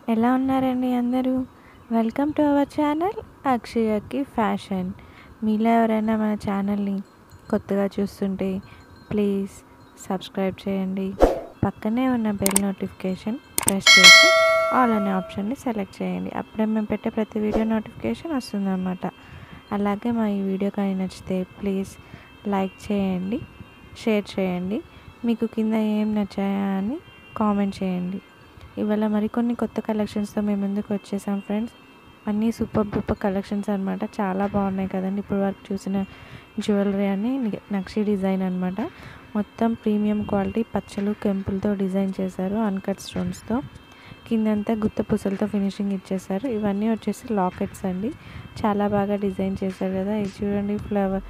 ఎలా ఉన్నారండి అందరూ వెల్కమ్ టు అవర్ ఛానల్ అక్షయకి ఫ్యాషన్ మీలో ఎవరైనా మన ఛానల్ని కొత్తగా చూస్తుంటే ప్లీజ్ సబ్స్క్రైబ్ చేయండి పక్కనే ఉన్న బెల్ నోటిఫికేషన్ ప్రెస్ చేసి ఆల్ అనే ఆప్షన్ని సెలెక్ట్ చేయండి అప్పుడే మేము పెట్టే ప్రతి వీడియో నోటిఫికేషన్ వస్తుందన్నమాట అలాగే మా ఈ వీడియో కానీ నచ్చితే ప్లీజ్ లైక్ చేయండి షేర్ చేయండి మీకు కింద ఏం నచ్చాయా అని కామెంట్ చేయండి ఇవాళ మరికొన్ని కొత్త కలెక్షన్స్తో మేము ముందుకు వచ్చేసాం ఫ్రెండ్స్ అన్నీ సూపర్ డూపర్ కలెక్షన్స్ అనమాట చాలా బాగున్నాయి కదండి ఇప్పుడు వరకు చూసిన జ్యువెలరీ అని నక్షి డిజైన్ అనమాట మొత్తం ప్రీమియం క్వాలిటీ పచ్చలు కెంపులతో డిజైన్ చేశారు అన్కట్ స్టోన్స్తో కిందంతా గుత్త పూసలతో ఫినిషింగ్ ఇచ్చేసారు ఇవన్నీ వచ్చేసి లాకెట్స్ అండి చాలా బాగా డిజైన్ చేశారు కదా ఇది చూడండి ఫ్లవర్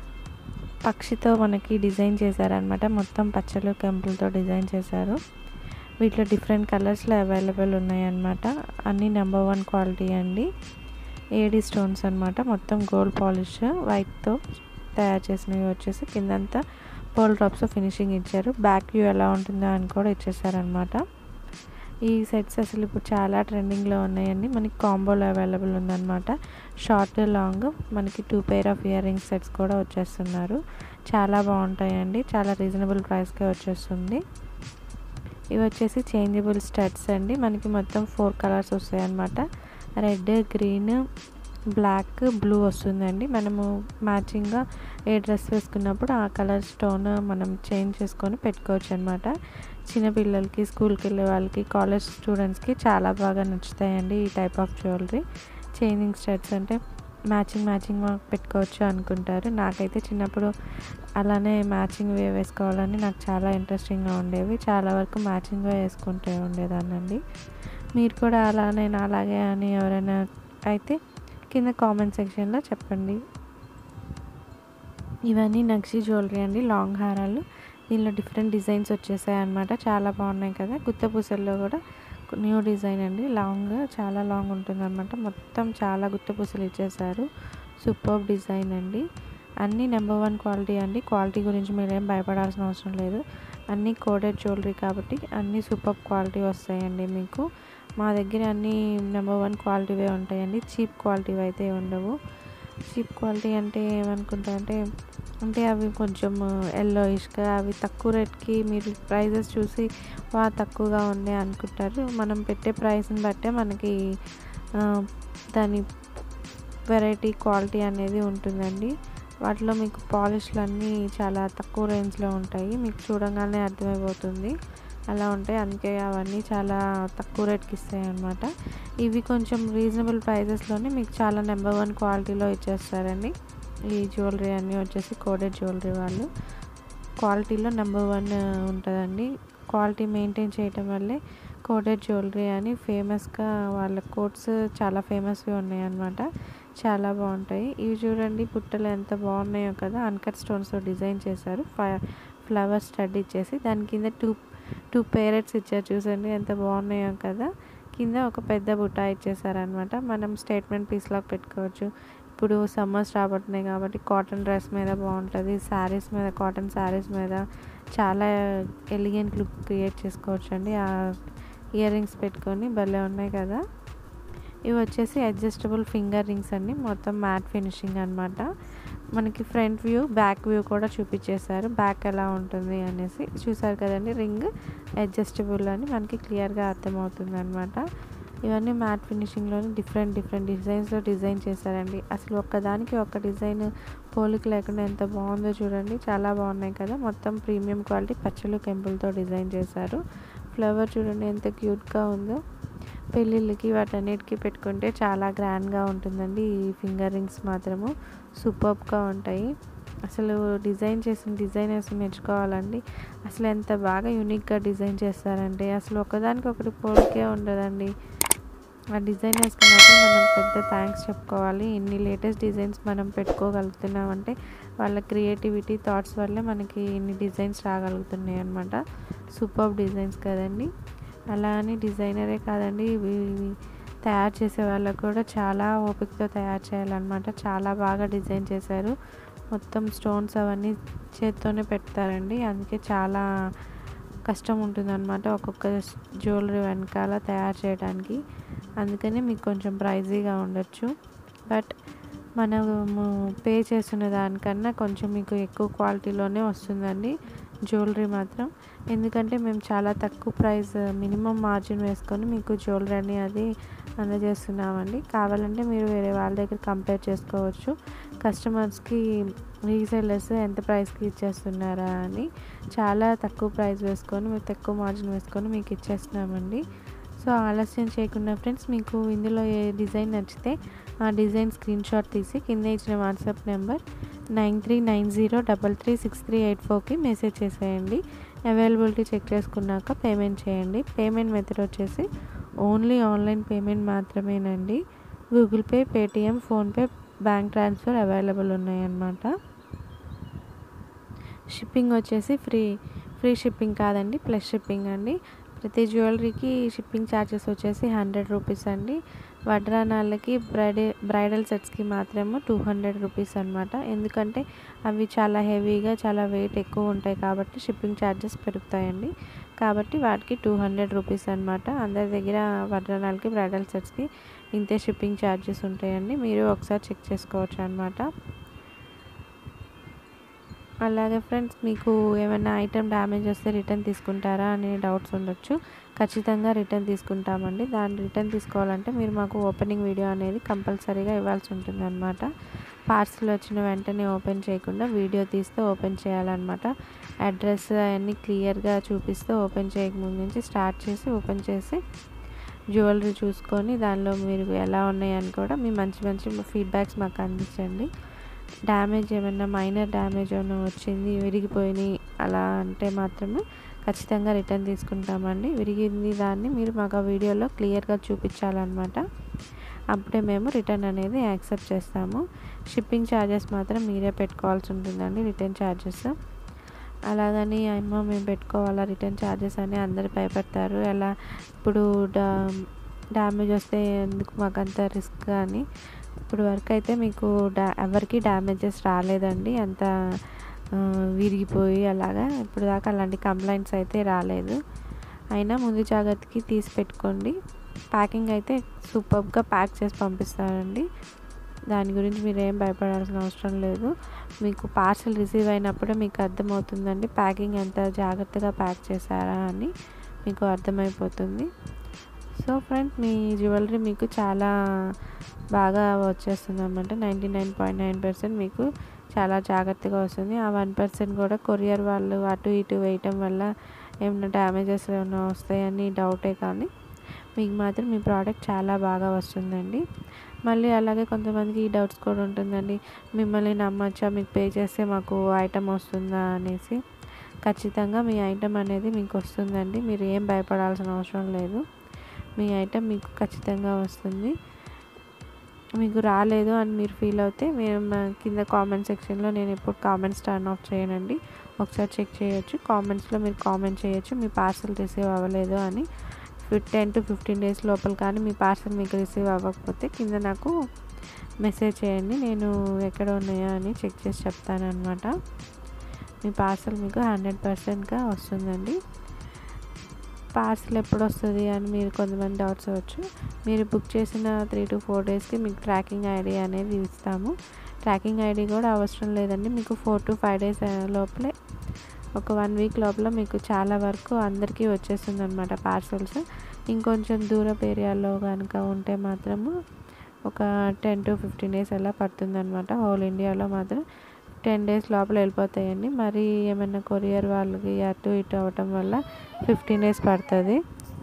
పక్షితో మనకి డిజైన్ చేశారనమాట మొత్తం పచ్చలు కెంపులతో డిజైన్ చేశారు వీటిలో డిఫరెంట్ కలర్స్లో అవైలబుల్ ఉన్నాయన్నమాట అన్నీ నెంబర్ వన్ క్వాలిటీ అండి ఏడి స్టోన్స్ అనమాట మొత్తం గోల్డ్ పాలిష్ వైట్తో తయారు చేసినవి వచ్చేసి కిందంతా పోల్ డ్రాప్స్ ఫినిషింగ్ ఇచ్చారు బ్యాక్ వ్యూ ఎలా ఉంటుందో అని కూడా ఇచ్చేసారనమాట ఈ సెట్స్ అసలు ఇప్పుడు చాలా ట్రెండింగ్లో ఉన్నాయండి మనకి కాంబోలో అవైలబుల్ ఉందన్నమాట షార్ట్ లాంగ్ మనకి two pair of earrings sets కూడా వచ్చేస్తున్నారు చాలా బాగుంటాయండి చాలా రీజనబుల్ ప్రైస్కే వచ్చేస్తుంది ఇవి వచ్చేసి చేంజబుల్ స్టడ్స్ అండి మనకి మొత్తం ఫోర్ కలర్స్ వస్తాయి అన్నమాట రెడ్ గ్రీన్ బ్లాక్ బ్లూ వస్తుందండి మనము మ్యాచింగ్గా ఏ డ్రెస్ వేసుకున్నప్పుడు ఆ కలర్ స్టోన్ మనం చేంజ్ చేసుకొని పెట్టుకోవచ్చు అనమాట చిన్నపిల్లలకి స్కూల్కి వెళ్ళే వాళ్ళకి కాలేజ్ స్టూడెంట్స్కి చాలా బాగా నచ్చుతాయండి ఈ type of jewellery changing studs అంటే మ్యాచింగ్ మ్యాచింగ్ పెట్టుకోవచ్చు అనుకుంటారు నాకైతే చిన్నప్పుడు అలానే మ్యాచింగ్ వే వేసుకోవాలని నాకు చాలా ఇంట్రెస్టింగ్గా ఉండేవి చాలా వరకు మ్యాచింగ్ వే వేసుకుంటూ ఉండేదానండి మీరు కూడా అలానే అలాగే అని ఎవరైనా అయితే కింద కామెంట్ సెక్షన్లో చెప్పండి ఇవన్నీ నక్షి జ్యువెలరీ అండి లాంగ్ హారాలు దీనిలో డిఫరెంట్ డిజైన్స్ వచ్చేసాయి అనమాట చాలా బాగున్నాయి కదా గుత్త పూసల్లో కూడా న్యూ డిజైన్ అండి లాంగ్ చాలా లాంగ్ ఉంటుంది అనమాట మొత్తం చాలా గుత్త పూసలు ఇచ్చేసారు సూపర్ డిజైన్ అండి అన్నీ నెంబర్ వన్ క్వాలిటీ అండి క్వాలిటీ గురించి మీరేం భయపడాల్సిన అవసరం లేదు అన్నీ కోడెడ్ జ్యువెలరీ కాబట్టి అన్నీ సూపర్ క్వాలిటీ వస్తాయండి మీకు మా దగ్గర అన్నీ నెంబర్ వన్ క్వాలిటీవే ఉంటాయండి చీప్ క్వాలిటీ అయితే ఉండవు చీప్ క్వాలిటీ అంటే ఏమనుకుంటారంటే అంటే అవి కొంచెం ఎల్లోయిష్గా అవి తక్కువ రేట్కి మీరు ప్రైజెస్ చూసి వా తక్కువగా ఉంది అనుకుంటారు మనం పెట్టే ప్రైస్ని బట్టే మనకి దాని వెరైటీ క్వాలిటీ అనేది ఉంటుందండి వాటిలో మీకు పాలిష్లు అన్నీ చాలా తక్కువ రేంజ్లో ఉంటాయి మీకు చూడగానే అర్థమైపోతుంది అలా ఉంటాయి అందుకే అవన్నీ చాలా తక్కువ రేట్కి ఇస్తాయి అనమాట ఇవి కొంచెం రీజనబుల్ ప్రైజెస్లోనే మీకు చాలా నెంబర్ వన్ క్వాలిటీలో ఇచ్చేస్తారండి ఈ జ్యువెలరీ అన్నీ వచ్చేసి కోడెడ్ జ్యువెలరీ వాళ్ళు క్వాలిటీలో నెంబర్ వన్ ఉంటుందండి క్వాలిటీ మెయింటైన్ చేయటం వల్లే కోడెడ్ జ్యువెలరీ అని ఫేమస్గా వాళ్ళ కోట్స్ చాలా ఫేమస్గా ఉన్నాయి అనమాట చాలా బాగుంటాయి ఇవి చూడండి పుట్టలు ఎంత బాగున్నాయో కదా అన్కట్ స్టోన్స్తో డిజైన్ చేశారు ఫ్లవర్ స్టడ్ ఇచ్చేసి దాని కింద టూ టూ పేరెట్స్ ఇచ్చారు చూసండి ఎంత బాగున్నాయో కదా కింద ఒక పెద్ద బుట్ట ఇచ్చేసారనమాట మనం స్టేట్మెంట్ పీస్లాగా పెట్టుకోవచ్చు ఇప్పుడు సమ్మర్స్ రాబోతున్నాయి కాబట్టి కాటన్ డ్రెస్ మీద బాగుంటుంది శారీస్ మీద కాటన్ శారీస్ మీద చాలా ఎలిగెంట్ లుక్ క్రియేట్ చేసుకోవచ్చు అండి ఆ ఇయర్ రింగ్స్ పెట్టుకొని భలే ఉన్నాయి కదా ఇవి వచ్చేసి అడ్జస్టబుల్ ఫింగర్ రింగ్స్ అండి మొత్తం మ్యాట్ ఫినిషింగ్ అనమాట మనకి ఫ్రంట్ వ్యూ బ్యాక్ వ్యూ కూడా చూపించేశారు బ్యాక్ ఎలా ఉంటుంది అనేసి చూసారు కదండి రింగ్ అడ్జస్టబుల్ అని మనకి క్లియర్గా అర్థమవుతుంది అనమాట ఇవన్నీ మ్యాట్ ఫినిషింగ్లోని డిఫరెంట్ డిఫరెంట్ డిజైన్స్లో డిజైన్ చేశారండి అసలు ఒక్కదానికి ఒక డిజైన్ పోలిక లేకుండా ఎంత బాగుందో చూడండి చాలా బాగున్నాయి కదా మొత్తం ప్రీమియం క్వాలిటీ పచ్చలు కెంపులతో డిజైన్ చేశారు ఫ్లవర్ చూడండి ఎంత క్యూట్గా ఉందో పెళ్ళిళ్ళకి వాటన్నిటికీ పెట్టుకుంటే చాలా గ్రాండ్గా ఉంటుందండి ఈ ఫింగర్ రింగ్స్ మాత్రము సూపర్గా ఉంటాయి అసలు డిజైన్ చేసిన డిజైనర్స్ నేర్చుకోవాలండి అసలు ఎంత బాగా యూనిక్గా డిజైన్ చేస్తారంటే అసలు ఒకదానికి ఒకటి పోలికే ఉండదండి ఆ డిజైనర్స్కి మాత్రం మనం పెద్ద థ్యాంక్స్ చెప్పుకోవాలి ఇన్ని లేటెస్ట్ డిజైన్స్ మనం పెట్టుకోగలుగుతున్నామంటే వాళ్ళ క్రియేటివిటీ థాట్స్ వల్లే మనకి ఇన్ని డిజైన్స్ రాగలుగుతున్నాయి అనమాట సూపర్ డిజైన్స్ కదండి అలా అని డిజైనరే కాదండి ఇవి తయారు చేసే వాళ్ళకు కూడా చాలా ఓపికతో తయారు చేయాలన్నమాట చాలా బాగా డిజైన్ చేశారు మొత్తం స్టోన్స్ అవన్నీ చేత్తోనే పెడతారండి అందుకే చాలా కష్టం ఉంటుందన్నమాట ఒక్కొక్క జ్యువెలరీ వెనకాల తయారు చేయడానికి అందుకని మీకు కొంచెం ప్రైజీగా ఉండొచ్చు బట్ మనము పే చేస్తున్న దానికన్నా కొంచెం మీకు ఎక్కువ క్వాలిటీలోనే వస్తుందండి జ్యువెలరీ మాత్రం ఎందుకంటే మేము చాలా తక్కువ ప్రైస్ మినిమం మార్జిన్ వేసుకొని మీకు జ్యువెలరీ అది అందజేస్తున్నామండి కావాలంటే మీరు వేరే వాళ్ళ దగ్గర కంపేర్ చేసుకోవచ్చు కస్టమర్స్కి రీసెల్లర్స్ ఎంత ప్రైస్కి ఇచ్చేస్తున్నారా అని చాలా తక్కువ ప్రైస్ వేసుకొని మీకు తక్కువ మార్జిన్ వేసుకొని మీకు ఇచ్చేస్తున్నామండి సో ఆలస్యం చేయకుండా ఫ్రెండ్స్ మీకు ఇందులో ఏ డిజైన్ నచ్చితే ఆ డిజైన్ స్క్రీన్ షాట్ తీసి కింద ఇచ్చిన WhatsApp number nine three nine zero double three six three eight ఫోర్కి మెసేజ్ చేసేయండి అవైలబిలిటీ చెక్ చేసుకున్నాక పేమెంట్ చేయండి పేమెంట్ మెథడ్ వచ్చేసి ఓన్లీ ఆన్లైన్ పేమెంట్ మాత్రమేనండి Google Pay Paytm PhonePe bank transfer available ఉన్నాయన్నమాట షిప్పింగ్ వచ్చేసి ఫ్రీ ఫ్రీ షిప్పింగ్ కాదండి plus shipping అండి ప్రతి జ్యువెలరీకి షిప్పింగ్ ఛార్జెస్ వచ్చేసి హండ్రెడ్ రూపీస్ అండి వడ్రానాళ్ళకి బ్రైడే బ్రైడల్ సెట్స్కి మాత్రమే టూ హండ్రెడ్ రూపీస్ అనమాట ఎందుకంటే అవి చాలా హెవీగా చాలా వెయిట్ ఎక్కువ ఉంటాయి కాబట్టి షిప్పింగ్ ఛార్జెస్ పెరుగుతాయండి కాబట్టి వాటికి టూ హండ్రెడ్ రూపీస్ అనమాట అందరి దగ్గర వడ్రానాలకి బ్రైడల్ సెట్స్కి ఇంతే షిప్పింగ్ ఛార్జెస్ ఉంటాయండి మీరు ఒకసారి చెక్ చేసుకోవచ్చు అనమాట అలాగే ఫ్రెండ్స్ మీకు ఏమైనా ఐటెం డ్యామేజ్ వస్తే రిటర్న్ తీసుకుంటారా అనే డౌట్స్ ఉండొచ్చు ఖచ్చితంగా రిటర్న్ తీసుకుంటామండి దాన్ని రిటర్న్ తీసుకోవాలంటే మీరు మాకు ఓపెనింగ్ వీడియో అనేది కంపల్సరీగా ఇవ్వాల్సి ఉంటుంది అనమాట పార్సిల్ వచ్చిన వెంటనే ఓపెన్ చేయకుండా వీడియో తీస్తే ఓపెన్ చేయాలన్నమాట అడ్రస్ అవన్నీ క్లియర్గా చూపిస్తూ ఓపెన్ చేయకముందు నుంచి స్టార్ట్ చేసి ఓపెన్ చేసి జ్యువెలరీ చూసుకొని దానిలో మీరు ఎలా ఉన్నాయని కూడా మీ మంచి మంచి ఫీడ్బ్యాక్స్ మాకు అందించండి డ్యామేజ్ ఏమైనా మైనర్ డ్యామేజ్ ఏమైనా వచ్చింది విరిగిపోయినాయి అలా అంటే మాత్రమే ఖచ్చితంగా రిటర్న్ తీసుకుంటామండి విరిగింది దాన్ని మీరు మాకు ఆ వీడియోలో క్లియర్గా చూపించాలన్నమాట అప్పుడే మేము రిటర్న్ అనేది యాక్సెప్ట్ చేస్తాము షిప్పింగ్ ఛార్జెస్ మాత్రం మీరే పెట్టుకోవాల్సి ఉంటుందండి రిటర్న్ ఛార్జెస్ అలాగని అమ్మ మేము పెట్టుకోవాలా రిటర్న్ ఛార్జెస్ అని అందరు భయపడతారు ఎలా ఇప్పుడు డా డ్యామేజ్ వస్తే ఎందుకు మాకు అంత రిస్క్ అని ఇప్పుడు వరకు అయితే మీకు డా ఎవరికి డ్యామేజెస్ రాలేదండి అంత విరిగిపోయి అలాగా ఇప్పుడు దాకా అలాంటి కంప్లైంట్స్ అయితే రాలేదు అయినా ముందు జాగ్రత్తకి తీసి పెట్టుకోండి ప్యాకింగ్ అయితే సూపర్గా ప్యాక్ చేసి పంపిస్తారండి దాని గురించి మీరు ఏం భయపడాల్సిన అవసరం లేదు మీకు పార్సల్ రిసీవ్ అయినప్పుడే మీకు అర్థమవుతుందండి ప్యాకింగ్ ఎంత జాగ్రత్తగా ప్యాక్ చేశారా అని మీకు అర్థమైపోతుంది సో ఫ్రెండ్స్ మీ జ్యువెలరీ మీకు చాలా బాగా వచ్చేస్తుంది అనమాట ninety nine point nine percent మీకు చాలా జాగ్రత్తగా వస్తుంది ఆ వన్ పర్సెంట్ కూడా కొరియర్ వాళ్ళు అటు ఇటు వేయటం వల్ల ఏమైనా డ్యామేజెస్ ఏమైనా వస్తాయని డౌటే కానీ మీకు మాత్రం మీ ప్రోడక్ట్ చాలా బాగా వస్తుందండి మళ్ళీ అలాగే కొంతమందికి ఈ డౌట్స్ కూడా ఉంటుందండి మిమ్మల్ని నమ్మచ్చా మీకు పే చేస్తే మాకు ఐటమ్ వస్తుందా అనేసి ఖచ్చితంగా మీ ఐటమ్ అనేది మీకు వస్తుందండి మీరు ఏం భయపడాల్సిన అవసరం లేదు మీ ఐటమ్ మీకు ఖచ్చితంగా వస్తుంది మీకు రాలేదు అని మీరు ఫీల్ అవుతే మేము కింద కామెంట్ సెక్షన్లో నేను ఎప్పుడు కామెంట్స్ టర్న్ ఆఫ్ చేయనండి ఒకసారి చెక్ చేయొచ్చు కామెంట్స్లో మీరు కామెంట్ చేయొచ్చు మీ పార్సల్ రిసీవ్ అవ్వలేదు అని టెన్ టు ఫిఫ్టీన్ డేస్ లోపల కానీ మీ పార్సల్ మీకు రిసీవ్ అవ్వకపోతే కింద నాకు మెసేజ్ చేయండి నేను ఎక్కడ ఉన్నాయో అని చెక్ చేసి చెప్తాను అనమాట మీ పార్సల్ మీకు హండ్రెడ్ పర్సెంట్గా వస్తుందండి పార్సల్ ఎప్పుడు వస్తుంది అని మీరు కొంతమంది డౌట్స్ అవ్వచ్చు మీరు బుక్ చేసిన త్రీ టు ఫోర్ డేస్కి మీకు ట్రాకింగ్ ఐడి అనేది ఇస్తాము ట్రాకింగ్ ఐడి కూడా అవసరం లేదండి మీకు ఫోర్ టు ఫైవ్ డేస్ లోపలే ఒక వన్ వీక్ లోపల మీకు చాలా వరకు అందరికీ వచ్చేస్తుంది అనమాట పార్సల్స్ ఇంకొంచెం దూరపు ఏరియాలో కనుక ఉంటే మాత్రము ఒక టెన్ టు ఫిఫ్టీన్ డేస్ అలా పడుతుంది అనమాట హోల్ ఇండియాలో మాత్రం టెన్ డేస్ లోపల వెళ్ళిపోతాయండి మరి ఏమైనా కొరియర్ వాళ్ళకి అటు ఇటు అవ్వటం వల్ల ఫిఫ్టీన్ డేస్ పడుతుంది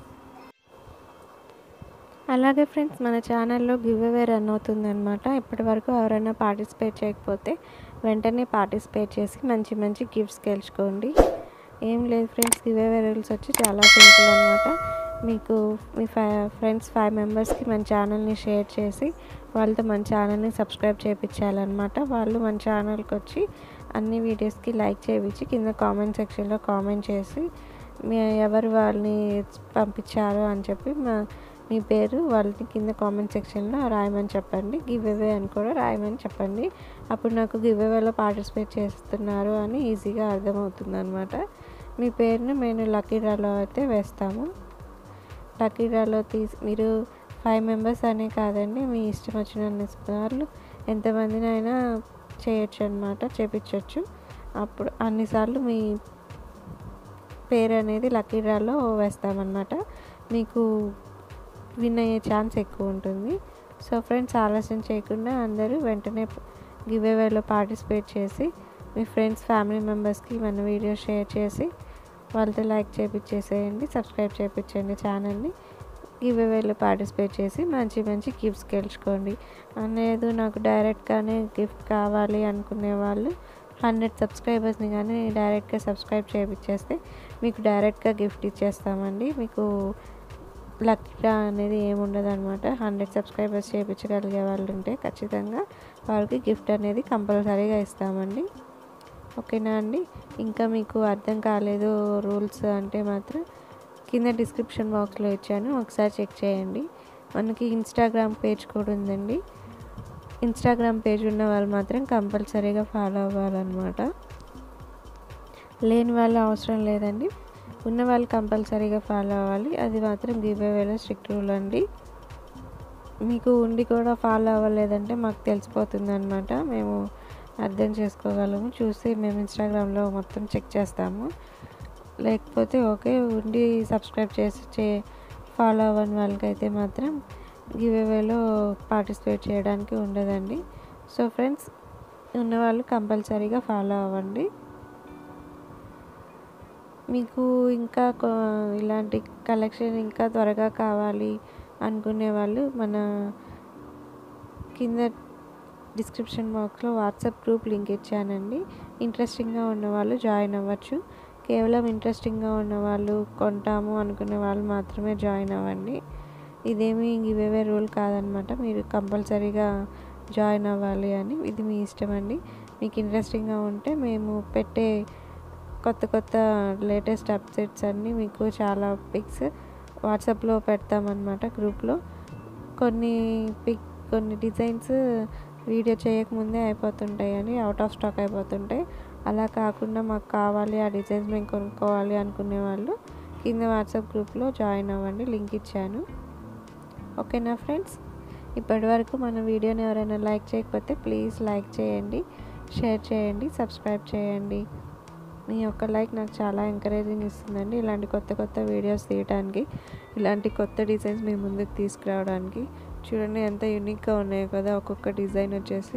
అలాగే ఫ్రెండ్స్ మన ఛానల్లో గివ్ అవే రన్ అవుతుందన్నమాట ఇప్పటి వరకు ఎవరైనా పార్టిసిపేట్ చేయకపోతే వెంటనే పార్టిసిపేట్ చేసి మంచి మంచి గిఫ్ట్స్ గెలుచుకోండి ఏం లేదు ఫ్రెండ్స్ గివ్ అవే రూల్స్ వచ్చి చాలా సింపుల్ అనమాట మీకు మీ ఫై ఫ్రెండ్స్ ఫైవ్ మెంబర్స్కి మన ఛానల్ని షేర్ చేసి వాళ్ళతో మన ఛానల్ని సబ్స్క్రైబ్ చేయించాలన్నమాట వాళ్ళు మన ఛానల్కి వచ్చి అన్ని వీడియోస్కి లైక్ చేయించి కింద కామెంట్ సెక్షన్లో కామెంట్ చేసి మీ ఎవరు వాళ్ళని పంపించారు అని చెప్పి మా మీ పేరు వాళ్ళని కింద కామెంట్ సెక్షన్లో రాయమని చెప్పండి గివ్ అవే అని కూడా రాయమని చెప్పండి అప్పుడు నాకు గివ్ అవేలో పార్టిసిపేట్ చేస్తున్నారు అని ఈజీగా అర్థమవుతుంది అనమాట మీ పేరుని మేము లక్కీ డ్రాలో అయితే వేస్తాము లక్కీ డ్రాలో తీసి మీరు ఫైవ్ మెంబర్స్ అనే కాదండి మీ ఇష్టం వచ్చిన సార్లు ఎంతమందినైనా చేయొచ్చు అనమాట చేపించవచ్చు అప్పుడు అన్నిసార్లు మీ పేరు అనేది లక్కీ డ్రాలో వేస్తామన్నమాట మీకు విన్ అయ్యే ఛాన్స్ ఎక్కువ ఉంటుంది సో ఫ్రెండ్స్ ఆలస్యం చేయకుండా అందరూ వెంటనే గివ్ అవేలో పార్టిసిపేట్ చేసి మీ ఫ్రెండ్స్ ఫ్యామిలీ మెంబర్స్కి మన వీడియో షేర్ చేసి వాళ్ళతో లైక్ చేపించేసేయండి సబ్స్క్రైబ్ చేయించండి ఛానల్ని గివ్ అవేలో పార్టిసిపేట్ చేసి మంచి మంచి గిఫ్ట్స్ గెలుచుకోండి అనేది నాకు డైరెక్ట్గానే గిఫ్ట్ కావాలి అనుకునే వాళ్ళు హండ్రెడ్ సబ్స్క్రైబర్స్ని కానీ డైరెక్ట్గా సబ్స్క్రైబ్ చేయించేస్తే మీకు డైరెక్ట్గా గిఫ్ట్ ఇచ్చేస్తామండి మీకు లక్కీ అనేది ఏముండదు అనమాట హండ్రెడ్ సబ్స్క్రైబర్స్ చేయించగలిగే వాళ్ళు ఉంటే ఖచ్చితంగా వారికి గిఫ్ట్ అనేది కంపల్సరీగా ఇస్తామండి ఓకేనా అండి ఇంకా మీకు అర్థం కాలేదు రూల్స్ అంటే మాత్రం కింద డిస్క్రిప్షన్ బాక్స్లో ఇచ్చాను ఒకసారి చెక్ చేయండి మనకి ఇన్స్టాగ్రామ్ పేజ్ కూడా ఉందండి ఇన్స్టాగ్రామ్ పేజ్ ఉన్న వాళ్ళు మాత్రం కంపల్సరీగా ఫాలో అవ్వాలన్నమాట లేని వాళ్ళు అవసరం లేదండి ఉన్న వాళ్ళు కంపల్సరీగా ఫాలో అవ్వాలి అది మాత్రం గివ్ అవేలో స్ట్రిక్ట్ రూల్ అండి మీకు ఉండి కూడా ఫాలో అవ్వలేదంటే మాకు తెలిసిపోతుంది అనమాట మేము అర్థం చేసుకోగలము చూసి మేము ఇన్స్టాగ్రామ్లో మొత్తం చెక్ చేస్తాము లేకపోతే ఓకే ఉండి సబ్స్క్రైబ్ చేసి చే ఫాలో అవ్వని వాళ్ళకైతే మాత్రం గివ్ అవేలో పార్టిసిపేట్ చేయడానికి ఉండదండి సో ఫ్రెండ్స్ ఉన్నవాళ్ళు కంపల్సరీగా ఫాలో అవ్వండి మీకు ఇంకా ఇలాంటి కలెక్షన్ ఇంకా త్వరగా కావాలి అనుకునే వాళ్ళు మన కింద డిస్క్రిప్షన్ బాక్స్లో వాట్సాప్ గ్రూప్ లింక్ ఇచ్చానండి ఇంట్రెస్టింగ్గా ఉన్న వాళ్ళు జాయిన్ అవ్వచ్చు కేవలం ఇంట్రెస్టింగ్గా ఉన్న వాళ్ళు కొంటాము అనుకునే వాళ్ళు మాత్రమే జాయిన్ అవ్వండి ఇదేమీ ఇవేవే రూల్ కాదనమాట మీరు కంపల్సరీగా జాయిన్ అవ్వాలి అని ఇది మీ ఇష్టం అండి మీకు ఇంట్రెస్టింగ్గా ఉంటే మేము పెట్టే కొత్త కొత్త లేటెస్ట్ అప్డేట్స్ అన్నీ మీకు చాలా పిక్స్ వాట్సాప్లో పెడతామన్నమాట గ్రూప్లో కొన్ని పిక్ కొన్ని డిజైన్స్ వీడియో చేయకముందే అయిపోతుంటాయి అని అవుట్ ఆఫ్ స్టాక్ అయిపోతుంటాయి అలా కాకుండా మాకు కావాలి ఆ డిజైన్స్ మేము కొనుక్కోవాలి అనుకునే వాళ్ళు కింద వాట్సాప్ గ్రూప్లో జాయిన్ అవ్వండి లింక్ ఇచ్చాను ఓకేనా ఫ్రెండ్స్ ఇప్పటి వరకు మన వీడియోని ఎవరైనా లైక్ చేయకపోతే ప్లీజ్ లైక్ చేయండి షేర్ చేయండి సబ్స్క్రైబ్ చేయండి మీ యొక్క లైక్ నాకు చాలా ఎంకరేజింగ్ ఇస్తుందండి ఇలాంటి కొత్త కొత్త వీడియోస్ తీయడానికి ఇలాంటి కొత్త డిజైన్స్ మీ ముందుకు తీసుకురావడానికి చూడండి ఎంత యూనిక్గా ఉన్నాయో కదా ఒక్కొక్క డిజైన్ వచ్చేసి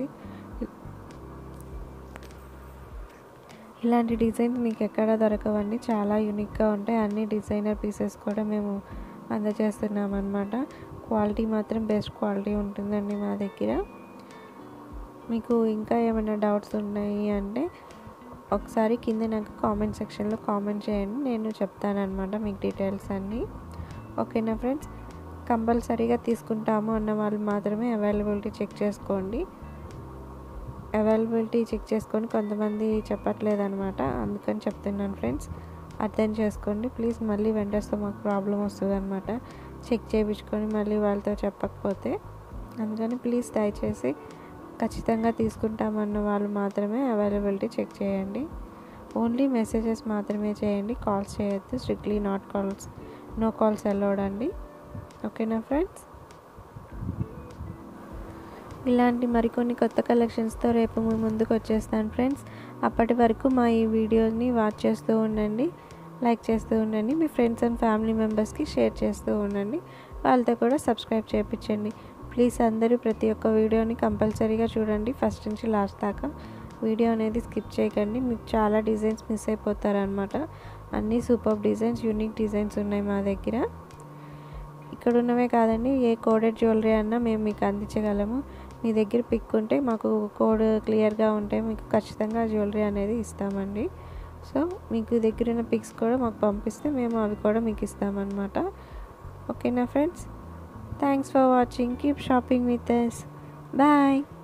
ఇలాంటి డిజైన్స్ మీకు ఎక్కడ దొరకవండి చాలా యూనిక్గా ఉంటాయి అన్ని డిజైనర్ పీసెస్ కూడా మేము అందజేస్తున్నాం అనమాట క్వాలిటీ మాత్రం బెస్ట్ క్వాలిటీ ఉంటుందండి మా దగ్గర మీకు ఇంకా ఏమైనా డౌట్స్ ఉన్నాయి అంటే ఒకసారి కింద నాకు కామెంట్ సెక్షన్లో కామెంట్ చేయండి నేను చెప్తానమాట మీకు డీటెయిల్స్ అన్నీ ఓకేనా ఫ్రెండ్స్ కంపల్సరీగా తీసుకుంటాము అన్న వాళ్ళు మాత్రమే అవైలబిలిటీ చెక్ చేసుకోండి అవైలబిలిటీ చెక్ చేసుకొని కొంతమంది చెప్పట్లేదు అనమాట అందుకని చెప్తున్నాను ఫ్రెండ్స్ అర్థం చేసుకోండి ప్లీజ్ మళ్ళీ వెంటర్స్తో మాకు ప్రాబ్లం వస్తుంది అనమాట చెక్ చేయించుకొని మళ్ళీ వాళ్ళతో చెప్పకపోతే అందుకని ప్లీజ్ దయచేసి ఖచ్చితంగా తీసుకుంటామన్న వాళ్ళు మాత్రమే అవైలబిలిటీ చెక్ చేయండి ఓన్లీ మెసేజెస్ మాత్రమే చేయండి కాల్స్ చేయొద్దు strictly not calls no calls allowed అండి ఓకేనా ఫ్రెండ్స్ ఇలాంటి మరికొన్ని కొత్త కలెక్షన్స్తో రేపు మీ ముందుకు వచ్చేస్తాను ఫ్రెండ్స్ అప్పటి వరకు మా ఈ వీడియోని వాచ్ చేస్తూ ఉండండి లైక్ చేస్తూ ఉండండి మీ ఫ్రెండ్స్ అండ్ ఫ్యామిలీ మెంబర్స్కి షేర్ చేస్తూ ఉండండి వాళ్ళతో కూడా సబ్స్క్రైబ్ చేయించండి ప్లీజ్ అందరూ ప్రతి ఒక్క వీడియోని కంపల్సరీగా చూడండి ఫస్ట్ నుంచి లాస్ట్ దాకా వీడియో అనేది స్కిప్ చేయకండి మీకు చాలా డిజైన్స్ మిస్ అయిపోతారనమాట అన్నీ సూపర్ డిజైన్స్ యూనిక్ డిజైన్స్ ఉన్నాయి మా దగ్గర ఇక్కడ ఉన్నవే కాదండి ఏ కోడెడ్ జ్యువెలరీ అన్నా మేము మీకు అందించగలము మీ దగ్గర పిక్ ఉంటే మాకు కోడ్ క్లియర్గా ఉంటే మీకు ఖచ్చితంగా జ్యువెలరీ అనేది ఇస్తామండి సో మీకు దగ్గర ఉన్న పిక్స్ కూడా మాకు పంపిస్తే మేము అవి కూడా మీకు ఇస్తామన్నమాట ఓకేనా friends thanks for watching keep shopping with us bye